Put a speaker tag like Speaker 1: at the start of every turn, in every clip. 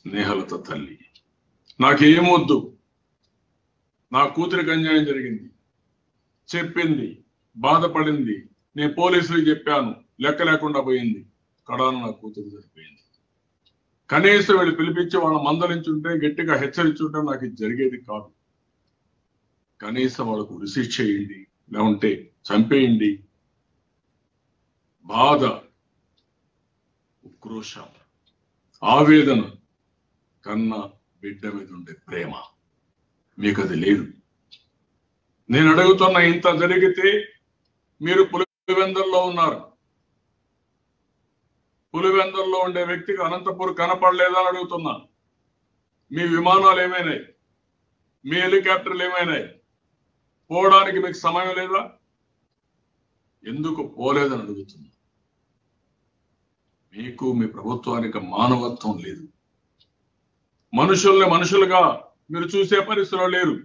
Speaker 1: స్నేహలత తల్లి నాకేమొద్దు నా కూతురికి అన్యాయం జరిగింది చెప్పింది బాధపడింది నేను పోలీసులకు చెప్పాను లెక్క లేకుండా పోయింది కడాను నా కూతురు సరిపోయింది కనీసం వీళ్ళు పిలిపించి వాళ్ళ మందలించుంటే గట్టిగా హెచ్చరించుంటే నాకు ఇది జరిగేది కాదు కనీసం వాళ్ళకు ఉరిశిక్ష చేయండి లేకుంటే చంపేయండి బాధ ఉక్రోషం ఆవేదన కన్నా బిడ్డ మీద ఉండే ప్రేమ మీకు అది లేదు నేను అడుగుతున్న ఇంత జరిగితే మీరు పులివెందుల్లో ఉన్నారు పులివెందుల్లో ఉండే వ్యక్తికి అనంతపూర్ కనపడలేదా అని అడుగుతున్నా మీ విమానాలు ఏమైనాయి మీ హెలికాప్టర్లు ఏమైనాయి పోవడానికి మీకు సమయం లేదా ఎందుకు పోలేదని అడుగుతున్నా మీకు మీ ప్రభుత్వానికి మానవత్వం లేదు మనుషుల్ని మనుషులుగా మీరు చూసే పరిస్థితిలో లేరు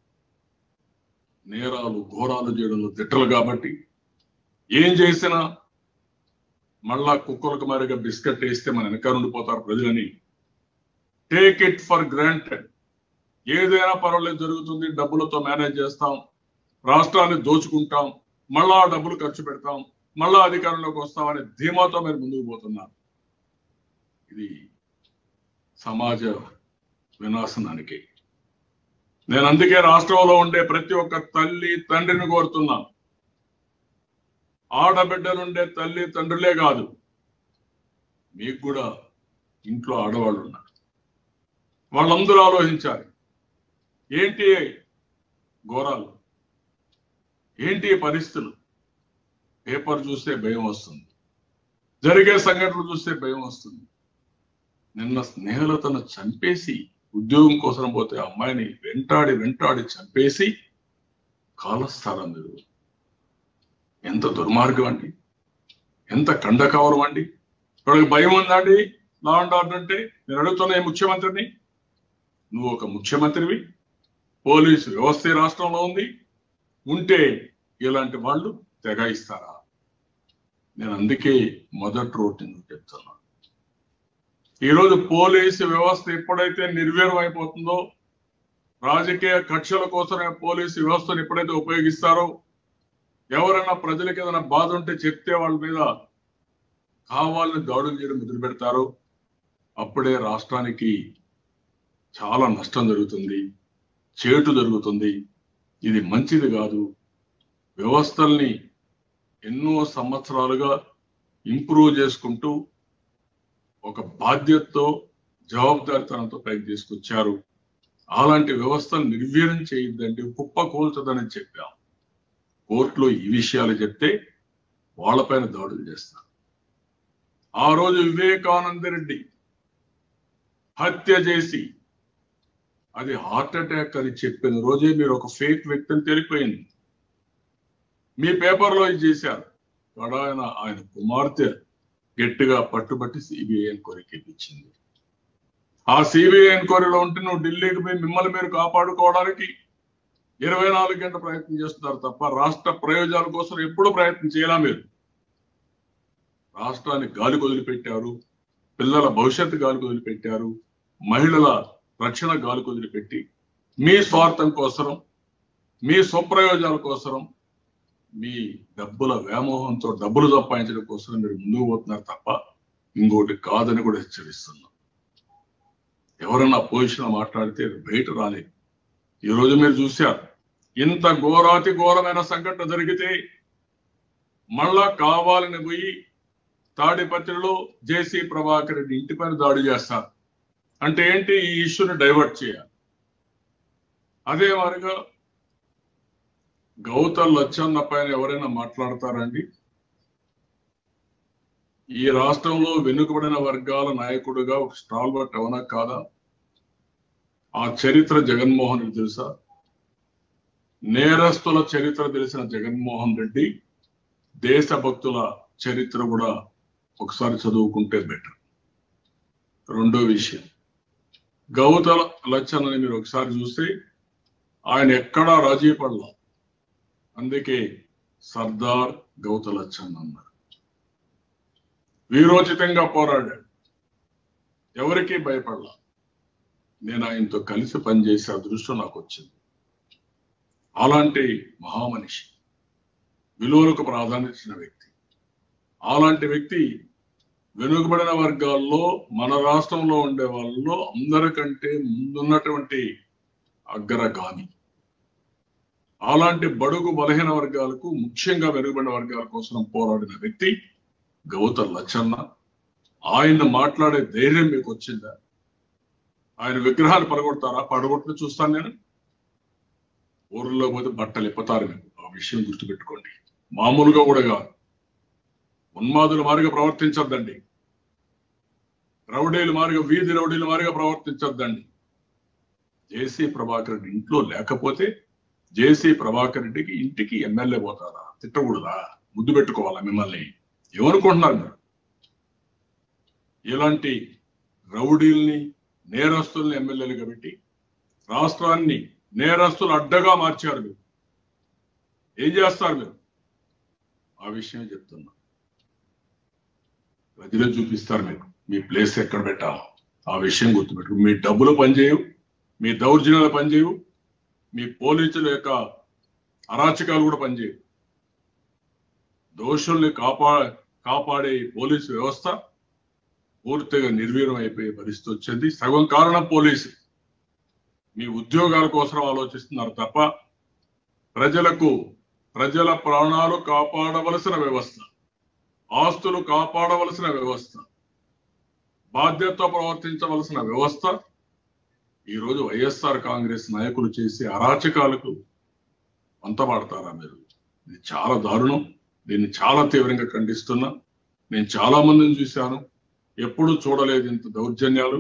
Speaker 1: నేరాలు ఘోరాలు చేయడంలో తిట్టలు కాబట్టి ఏం చేసినా మళ్ళా కుక్కలకు మరిగా బిస్కెట్ వేస్తే మన వెనక ఉండిపోతారు ప్రజలని టేక్ ఇట్ ఫర్ గ్రాంటెడ్ ఏదైనా పర్వాలేదు జరుగుతుంది డబ్బులతో మేనేజ్ చేస్తాం రాష్ట్రాన్ని దోచుకుంటాం మళ్ళా ఆ డబ్బులు ఖర్చు పెడతాం మళ్ళా అధికారంలోకి వస్తామనే ధీమాతో మీరు ముందుకు పోతున్నారు ఇది సమాజ వినాశనానికి నేను అందుకే రాష్ట్రంలో ఉండే ప్రతి ఒక్క తల్లి తండ్రిని కోరుతున్నా ఆడబిడ్డలుండే తల్లి తండ్రులే కాదు మీకు కూడా ఇంట్లో ఆడవాళ్ళు ఉన్నారు వాళ్ళందరూ ఆలోచించాలి ఏంటి ఘోరాలు ఏంటి ఈ పరిస్థితులు పేపర్ చూస్తే భయం వస్తుంది జరిగే సంఘటనలు చూస్తే భయం వస్తుంది నిన్న స్నేహలతను చంపేసి ఉద్యోగం కోసం పోతే అమ్మాయిని వెంటాడి వెంటాడి చంపేసి కాలస్తారా మీరు ఎంత దుర్మార్గం అండి ఎంత కండకవరం అండి వాళ్ళకి భయం ఉందండి లా అండ్ ఆర్డర్ అంటే నేను అడుగుతున్న ఈ ముఖ్యమంత్రిని నువ్వు ఒక ముఖ్యమంత్రివి పోలీసు వ్యవస్థ ఈ రాష్ట్రంలో ఉంది ఉంటే ఇలాంటి వాళ్ళు తెగాయిస్తారా నేను అందుకే మొదటి రోడ్డు ఎందుకు చెప్తున్నా ఈరోజు పోలీసు వ్యవస్థ ఎప్పుడైతే నిర్వీర్యం అయిపోతుందో రాజకీయ కక్షల కోసమే పోలీసు వ్యవస్థను ఎప్పుడైతే ఉపయోగిస్తారో ఎవరైనా ప్రజలకు ఏదైనా బాధ ఉంటే చెప్తే వాళ్ళ మీద కావాలని దాడులు చేయడం మొదలు పెడతారో అప్పుడే రాష్ట్రానికి చాలా నష్టం జరుగుతుంది చేటు జరుగుతుంది ఇది మంచిది కాదు వ్యవస్థల్ని ఎన్నో సంవత్సరాలుగా ఇంప్రూవ్ చేసుకుంటూ ఒక బాధ్యతతో జవాబుదారితనంతో పైకి తీసుకొచ్చారు అలాంటి వ్యవస్థను నిర్వీర్యం చేయొద్దండి కుప్ప కూల్చదని చెప్పాం కోర్టులో ఈ విషయాలు చెప్తే వాళ్ళపైన దాడులు చేస్తారు ఆ రోజు వివేకానంద రెడ్డి హత్య చేసి అది హార్ట్ అటాక్ అని చెప్పిన రోజే మీరు ఒక ఫేక్ వ్యక్తిని తెలిపోయింది మీ పేపర్లో ఇది చేశారు ఇక్కడ ఆయన ఆయన కుమార్తె గట్టిగా పట్టుబట్టి సిబిఐ ఎంక్వైరీకి ఇప్పించింది ఆ సిబిఐ ఎంక్వైరీలో ఉంటే నువ్వు ఢిల్లీకి పోయి మిమ్మల్ని మీరు కాపాడుకోవడానికి ఇరవై నాలుగు గంటల ప్రయత్నం చేస్తున్నారు తప్ప రాష్ట్ర ప్రయోజనాల కోసం ఎప్పుడు ప్రయత్నం చేయాలా మీరు రాష్ట్రాన్ని గాలి వదిలిపెట్టారు పిల్లల భవిష్యత్తు గాలి వదిలిపెట్టారు మహిళల రక్షణ గాలి వదిలిపెట్టి మీ స్వార్థం కోసం మీ స్వప్రయోజనాల కోసం మీ డబ్బుల వ్యామోహంతో డబ్బులు సంపాదించడం కోసం మీరు ముందుకు పోతున్నారు తప్ప ఇంకోటి కాదని కూడా హెచ్చరిస్తున్నాం ఎవరన్నా పొజిషన్ మాట్లాడితే బయట రాలేదు ఈ రోజు మీరు చూశారు ఇంత ఘోరాతి ఘోరమైన సంఘటన జరిగితే మళ్ళా కావాలని పోయి తాడిపత్రిలో జేసీ ప్రభాకర్ రెడ్డి ఇంటిపైన దాడి చేస్తారు అంటే ఏంటి ఈ ఇష్యూని డైవర్ట్ చేయాలి అదే మరిగా గౌతల్ లచ్చన్న పైన ఎవరైనా మాట్లాడతారండి ఈ రాష్ట్రంలో వెనుకబడిన వర్గాల నాయకుడిగా ఒక స్టాల్వర్ట్ అవునా కాదా ఆ చరిత్ర జగన్మోహన్ రెడ్డి తెలుసా నేరస్తుల చరిత్ర తెలిసిన జగన్మోహన్ రెడ్డి దేశభక్తుల చరిత్ర కూడా ఒకసారి చదువుకుంటే బెటర్ రెండో విషయం గౌతల లచ్చన్నని మీరు ఒకసారి చూస్తే ఆయన ఎక్కడా రాజీ పడలా అందుకే సర్దార్ గౌతలచ్చన్ అన్నారు వీరోచితంగా పోరాడాడు ఎవరికీ భయపడలా నేను ఆయనతో కలిసి పనిచేసే అదృష్టం నాకు వచ్చింది అలాంటి మహామనిషి విలువలకు ప్రాధాన్యత ఇచ్చిన వ్యక్తి అలాంటి వ్యక్తి వెనుకబడిన వర్గాల్లో మన రాష్ట్రంలో ఉండే వాళ్ళలో అందరికంటే ముందున్నటువంటి అగ్రగామి అలాంటి బడుగు బలహీన వర్గాలకు ముఖ్యంగా వెనుకబడిన వర్గాల కోసం పోరాడిన వ్యక్తి గౌతమ్ లచ్చన్న ఆయన మాట్లాడే ధైర్యం మీకు వచ్చిందా ఆయన విగ్రహాలు పడగొడతారా పడగొట్టిన చూస్తాను నేను ఊర్లో పోతే బట్టలు ఇప్పుతారు మీకు ఆ విషయం గుర్తుపెట్టుకోండి మామూలుగా కూడా కాదు ఉన్మాదుల మారిగా ప్రవర్తించొద్దండి రౌడీల మారిగా వీధి రౌడీల మారిగా ప్రవర్తించొద్దండి జేసీ ప్రభాకర్ రెడ్డి ఇంట్లో లేకపోతే జేసీ ప్రభాకర్ రెడ్డికి ఇంటికి ఎమ్మెల్యే పోతారా తిట్టకూడదా ముద్దు పెట్టుకోవాలా మిమ్మల్ని ఏమనుకుంటున్నారు మీరు ఇలాంటి రౌడీల్ని నేరస్తుల్ని ఎమ్మెల్యేలుగా పెట్టి రాష్ట్రాన్ని నేరస్తులు అడ్డగా మార్చారు మీరు ఏం చేస్తారు మీరు ఆ విషయమే చెప్తున్నా ప్రజలే చూపిస్తారు మీకు మీ ప్లేస్ ఎక్కడ పెట్టాలో ఆ విషయం గుర్తుపెట్టు మీ డబ్బులు పనిచేయవు మీ దౌర్జన్యాలు పనిచేయవు మీ పోలీసుల యొక్క అరాచకాలు కూడా పనిచేయవు దోషుల్ని కాపా కాపాడే ఈ పోలీసు వ్యవస్థ పూర్తిగా నిర్వీర్యం అయిపోయే పరిస్థితి వచ్చింది సగం కారణం పోలీసు మీ ఉద్యోగాల కోసం ఆలోచిస్తున్నారు తప్ప ప్రజలకు ప్రజల ప్రాణాలు కాపాడవలసిన వ్యవస్థ ఆస్తులు కాపాడవలసిన వ్యవస్థ బాధ్యతతో ప్రవర్తించవలసిన వ్యవస్థ ఈరోజు వైఎస్ఆర్ కాంగ్రెస్ నాయకులు చేసే అరాచకాలకు అంతమాడతారా మీరు ఇది చాలా దారుణం దీన్ని చాలా తీవ్రంగా ఖండిస్తున్నా నేను చాలా మందిని చూశాను ఎప్పుడు చూడలేదు ఇంత దౌర్జన్యాలు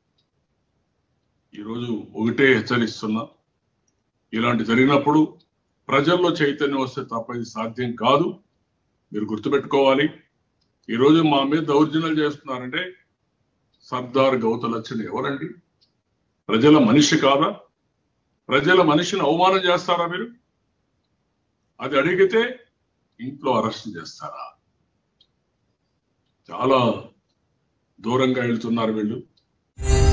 Speaker 1: ఈరోజు ఒకటే హెచ్చరిస్తున్నా ఇలాంటి జరిగినప్పుడు ప్రజల్లో చైతన్యం వస్తే తప్ప ఇది సాధ్యం కాదు మీరు గుర్తుపెట్టుకోవాలి ఈరోజు మా మీద దౌర్జన్యాలు చేస్తున్నారంటే సర్దార్ గౌతలచ్చని ఎవరండి ప్రజల మనిషి కాదా ప్రజల మనిషిని అవమానం చేస్తారా మీరు అది అడిగితే ఇంట్లో అరెస్ట్ చేస్తారా చాలా దూరంగా వెళ్తున్నారు వీళ్ళు